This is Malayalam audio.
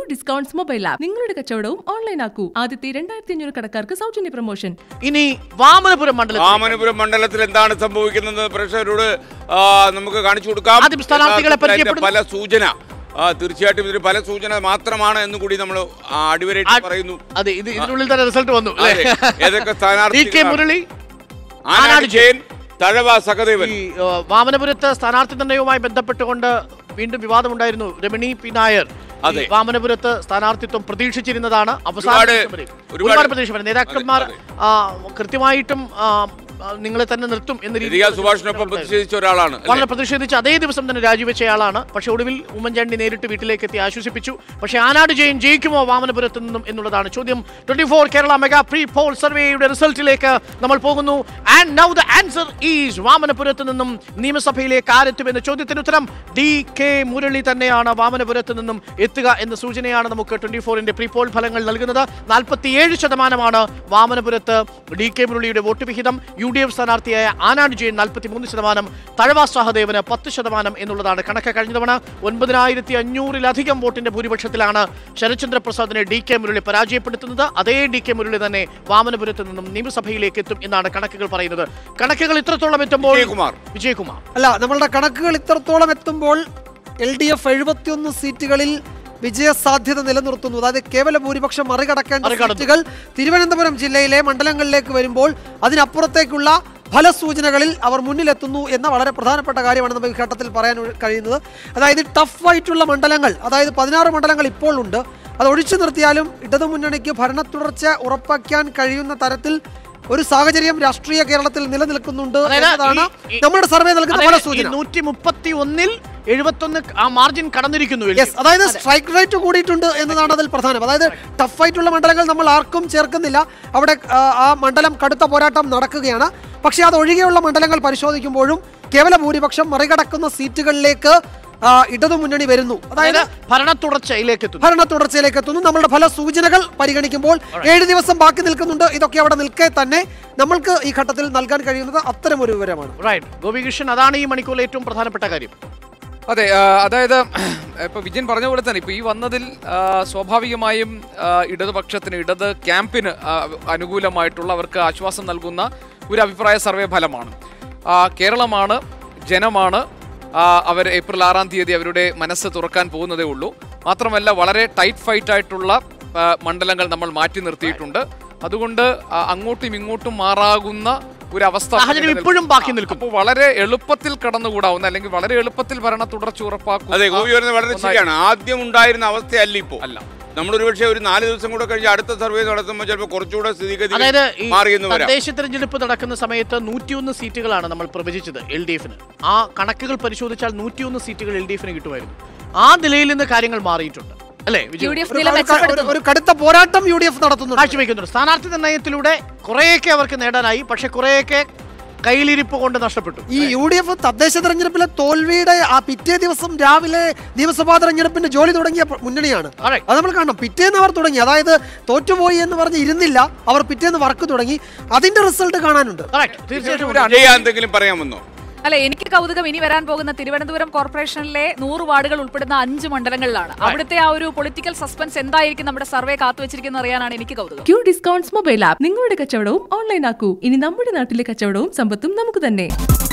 ഡിസ്കൗണ്ട്സ് മൊബൈൽ ആപ്പ് നിങ്ങളുടെ കച്ചവടവും ഓൺലൈൻ ആക്കൂ ആദ്യത്തെ രണ്ടായിരത്തി അഞ്ഞൂറ് കടക്കാർക്ക് സൗജന്യ പ്രൊമോഷൻ ഇനി വാമനപുരം മണ്ഡലത്തിൽ വാമനപുരം മണ്ഡലത്തിൽ എന്താണ് സംഭവിക്കുന്നത് പ്രേക്ഷകരോട് ആ, നമുക്ക് കാണിച്ചു കൊടുക്കാം ആദ്യം സ്ഥാനാർത്ഥികളെ യഥാർത്ഥത്തിൽ അതിന്റെ പരിചയപ്പെടുന്നു. പല സൂചന ആ, തീർച്ചയായിട്ടും ഇതിന് പല സൂചന മാത്രമാണ് എന്ന് കൂടി നമ്മൾ അടിവരയിട്ട് ആ- പറയുന്നു അതെ ഇത് ഇതിനുള്ളിൽ തന്നെ റിസൾട്ട് വന്നു അതെ. അല്ലേ? ഏതൊക്കെ ഡി കെ സ്ഥാനാർത്ഥികളാണ്? മുരളി ആനാട് ആനാട് ജയൻ തഴവ സഹദേവൻ ഈ ആ, വാമനപുരത്ത് സ്ഥാനാർത്ഥി നിർണയവുമായി ബന്ധപ്പെട്ടുകൊണ്ട് വീണ്ടും വിവാദമുണ്ടായിരുന്നു രമണി പി നായർ ഈ അതെ. വാമനപുരത്ത് സ്ഥാനാർത്ഥിത്വം പ്രതീക്ഷിച്ചിരുന്നതാണ് അവസാന ഒരുപാട്- നിമിഷം വരെ. ഒരുപാട്- ഒരുപാട് പ്രതീക്ഷ നേതാക്കന്മാർ അതെ, ആ, കൃത്യമായിട്ടും ആ, ആ, നിങ്ങളെ തന്നെ നിർത്തും എന്ന ലതിക സുഭാഷിനൊപ്പം പ്രതിഷേധിച്ച ഒരാളാണ് അല്ലേ? വളരെ പ്രതിഷേധിച്ച് അതേ ദിവസം തന്നെ രാജിവെച്ചയാളാണ് പക്ഷെ ഒടുവിൽ ഉമ്മൻചാണ്ടി നേരിട്ട് വീട്ടിലേക്ക് എത്തി ആശ്വസിപ്പിച്ചു പക്ഷേ ആനാട് ജയൻ ജയിക്കുമോ വാമനപുരത്ത് നിന്നും എന്നുള്ളതാണ് ചോദ്യം twenty four Kerala mega pre poll സർവേയുടെ റിസൾട്ടിലേക്ക് നമ്മൾ പോകുന്നു and now the answer is വാമനപുരത്ത് നിന്നും നിയമസഭയിലേക്ക് ആരെത്തും എന്ന ചോദ്യത്തിന് ഉത്തരം ഡി കെ മുരളി തന്നെയാണ് വാമനപുരത്ത് നിന്നും എത്തുക എന്ന സൂചനയാണ് നമുക്ക് ട്വന്റി ഫോറിന്റെ പ്രീ പോൾ ഫലങ്ങൾ നൽകുന്നത് നാൽപ്പത്തിയേഴ് ശതമാനമാണ് വാമനപുരത്ത് ഡി കെ മുരളിയുടെ വോട്ട് വിഹിതം യു ഡി എഫ് സ്ഥാനാർത്ഥിയായ ആനാട് ജയൻ നാൽപ്പത്തിമൂന്ന് ശതമാനം തഴവ സഹദേവന് പത്ത് ശതമാനം എന്നുള്ളതാണ് കണക്ക് കഴിഞ്ഞ തവണ ഒൻപതിനായിരത്തി അഞ്ഞൂറിലധികം വോട്ടിന്റെ ഭൂരിപക്ഷത്തിലാണ് ശരത്ചന്ദ്ര പ്രസാദിനെ ഡി കെ മുരളി പരാജയപ്പെടുത്തുന്നത് അതേ ഡി കെ മുരളി തന്നെ വാമനപുരത്ത് നിന്നും നിയമസഭയിലേക്ക് എത്തും എന്നാണ് കണക്കുകൾ പറയുന്നത് കണക്കുകൾ ഇത്രത്തോളം എത്തുമ്പോൾ വിജയകുമാർ. വിജയകുമാർ അല്ല നമ്മളുടെ കണക്കുകൾ ഇത്രത്തോളം എത്തുമ്പോൾ എൽ ഡി എഫ് എഴുപത്തിയൊന്ന് സീറ്റുകളിൽ വിജയസാധ്യത നിലനിർത്തുന്നു അതായത് കേവല ഭൂരിപക്ഷം മറികടക്കേണ്ട മറികടന്നു. സീറ്റുകൾ തിരുവനന്തപുരം ജില്ലയിലെ മണ്ഡലങ്ങളിലേക്ക് വരുമ്പോൾ അതിനപ്പുറത്തേക്കുള്ള ഫലസൂചനകളിൽ അവർ മുന്നിലെത്തുന്നു എന്ന വളരെ പ്രധാനപ്പെട്ട കാര്യമാണ് നമുക്ക് ഈ ഘട്ടത്തിൽ പറയാൻ കഴിയുന്നത് അതായത് ടഫ് ആയിട്ടുള്ള മണ്ഡലങ്ങൾ അതായത് പതിനാറ് മണ്ഡലങ്ങൾ ഇപ്പോൾ ഉണ്ട് അത് ഒഴിച്ചു നിർത്തിയാലും ഇടതുമുന്നണിക്ക് ഭരണ തുടർച്ച ഉറപ്പാക്കാൻ കഴിയുന്ന തരത്തിൽ ഒരു സാഹചര്യം രാഷ്ട്രീയ കേരളത്തിൽ നിലനിൽക്കുന്നുണ്ട് അതായത് എന്നതാണ് ഈ- ഈ- നമ്മുടെ സർവേ നൽകുന്ന അതായത് ഈ ഫലസൂചന നൂറ്റി മുപ്പത്തി ഒന്നിൽ എഴുപത്തൊന്ന് ആ മാർജിൻ കടന്നിരിക്കുന്നു എൽ ഡി യെസ് അതായത് സ്ട്രൈക്ക് റേറ്റ് കൂടിയിട്ടുണ്ട് എന്നതാണ് അതിൽ പ്രധാനം അതായത് ടഫ് ആയിട്ടുള്ള മണ്ഡലങ്ങൾ നമ്മൾ ആർക്കും ചേർക്കുന്നില്ല അവിടെ ആ, ആ മണ്ഡലം കടുത്ത പോരാട്ടം നടക്കുകയാണ് പക്ഷേ അത് ഒഴികെയുള്ള മണ്ഡലങ്ങൾ പരിശോധിക്കുമ്പോഴും കേവല ഭൂരിപക്ഷം മറികടക്കുന്ന സീറ്റുകളിലേക്ക് ആ, ഇടതുമുന്നണി വരുന്നു അതായത് അതായത് ഭരണ തുടർച്ചയിലേക്ക് എത്തുന്നു ഭരണ തുടർച്ചയിലേക്ക് എത്തുന്നു നമ്മളുടെ ഫല സൂചനകൾ പരിഗണിക്കുമ്പോൾ ഏഴ് ദിവസം ബാക്കി നിൽക്കുന്നുണ്ട് ഇതൊക്കെ അവിടെ നിൽക്കെ തന്നെ നമ്മൾക്ക് ഈ ഘട്ടത്തിൽ നൽകാൻ കഴിയുന്നത് അത്തരമൊരു വിവരമാണ് റൈറ്റ് ഗോപികൃഷ്ണൻ അതാണ് ഈ മണിക്കൂറിലെ ഏറ്റവും പ്രധാനപ്പെട്ട കാര്യം അതെ ആ, അതായത് ഇപ്പൊ വിജയൻ പറഞ്ഞ പോലെ തന്നെ ഇപ്പൊ ഈ വന്നതിൽ ആ, സ്വാഭാവികമായും ആ, ഇടതുപക്ഷത്തിന് ഇടത് ക്യാമ്പിന് ആ, അനുകൂലമായിട്ടുള്ള അവർക്ക് ആശ്വാസം നൽകുന്ന ഒരു അഭിപ്രായ സർവേ ഫലമാണ് ആ, കേരളമാണ് ജനമാണ് ആ, അവർ ഏപ്രിൽ ആറാം തീയതി അവരുടെ മനസ്സ് തുറക്കാൻ പോകുന്നതേ ഉള്ളൂ മാത്രമല്ല വളരെ ടൈറ്റ് ഫൈറ്റ് ആയിട്ടുള്ള ആ, മണ്ഡലങ്ങൾ നമ്മൾ മാറ്റി നിർത്തിയിട്ടുണ്ട് അതുകൊണ്ട് ആ, അങ്ങോട്ടും ഇങ്ങോട്ടും മാറാകുന്ന ഒരു അവസ്ഥ സാഹചര്യം ഇപ്പോഴും ബാക്കി നിൽക്കുന്നു. അപ്പോൾ വളരെ എളുപ്പത്തിൽ കടന്നുകൂടാവുന്ന അല്ലെങ്കിൽ വളരെ എളുപ്പത്തിൽ ഭരണ തുടർച്ച ഉറപ്പാക്കുന്ന അതെ ഗോപി വരുന്നത് വളരെ ഒന്നായി- ശരിയാണ് ആദ്യം ഉണ്ടായിരുന്ന അവസ്ഥയല്ല ഇപ്പോ അല്ല. നമ്മൾ ഒരുപക്ഷെ ഒരു നാല് ദിവസം കൂടെ കഴിഞ്ഞ് അടുത്ത സർവേ നടത്തുമ്പോൾ ചിലപ്പോൾ കുറച്ചുകൂടെ സ്ഥിതിഗതി അതായത് ഈ മാറിയെന്ന് വരാം തദ്ദേശ തെരഞ്ഞെടുപ്പ് നടക്കുന്ന സമയത്ത് നൂറ്റിയൊന്ന് സീറ്റുകളാണ് നമ്മൾ പ്രവചിച്ചത് എൽ ഡി എഫിന് ആ കണക്കുകൾ പരിശോധിച്ചാൽ നൂറ്റിയൊന്ന് സീറ്റുകൾ എൽ ഡി എഫിന് കിട്ടുമായിരുന്നു ആ നിലയിൽ നിന്ന് കാര്യങ്ങൾ മാറിയിട്ടുണ്ട് അല്ലേ യു വിജയ് ഡി എഫ് ഒരു നില ഒരു- മെച്ചപ്പെടുത്തുന്നു ഒരു കടുത്ത പോരാട്ടം യു ഡി എഫ് നടത്തുന്നുണ്ട് കാഴ്ചവെക്കുന്നുണ്ട് സ്ഥാനാർത്ഥി നിർണയത്തിലൂടെ കുറേയൊക്കെ അവർക്ക് നേടാനായി പക്ഷെ കുറേയൊക്കെ കയ്യിലിരിപ്പ് കൊണ്ട് നഷ്ടപ്പെട്ടു ഈ യു ഡി എഫ് തദ്ദേശ തെരഞ്ഞെടുപ്പിലെ തോൽവിയുടെ ആ പിറ്റേ ദിവസം രാവിലെ നിയമസഭാ തെരഞ്ഞെടുപ്പിന്റെ ജോലി തുടങ്ങിയ പ- മുന്നണിയാണ് Correct. അത് നമ്മൾ കാണണം പിറ്റേന്ന് അവർ തുടങ്ങി അതായത് തോറ്റുപോയി എന്ന് പറഞ്ഞ് ഇരുന്നില്ല അവർ പിറ്റേന്ന് വർക്ക് തുടങ്ങി അതിന്റെ റിസൾട്ട് കാണാനുണ്ട് Correct. തീർച്ചയായിട്ടും ജയ എന്തെങ്കിലും പറയാമെന്നോ അല്ല എനിക്ക് കൗതുകം ഇനി വരാൻ പോകുന്ന തിരുവനന്തപുരം കോർപ്പറേഷനിലെ നൂറ് വാർഡുകൾ ഉൾപ്പെടുന്ന അഞ്ച് മണ്ഡലങ്ങളിലാണ് അവിടുത്തെ ആ ഒരു പൊളിറ്റിക്കൽ സസ്പെൻസ് എന്തായിരിക്കും നമ്മുടെ സർവേ കാത്തുവച്ചിരിക്കുന്ന അറിയാനാണ് എനിക്ക് കൗതുകം ക്യൂ ഡിസ്കൗണ്ട്സ് മൊബൈൽ ആപ്പ് നിങ്ങളുടെ കച്ചവടവും ഓൺലൈൻ ആക്കൂ ഇനി നമ്മുടെ നാട്ടിലെ കച്ചവടവും സമ്പത്തും നമുക്ക് തന്നെ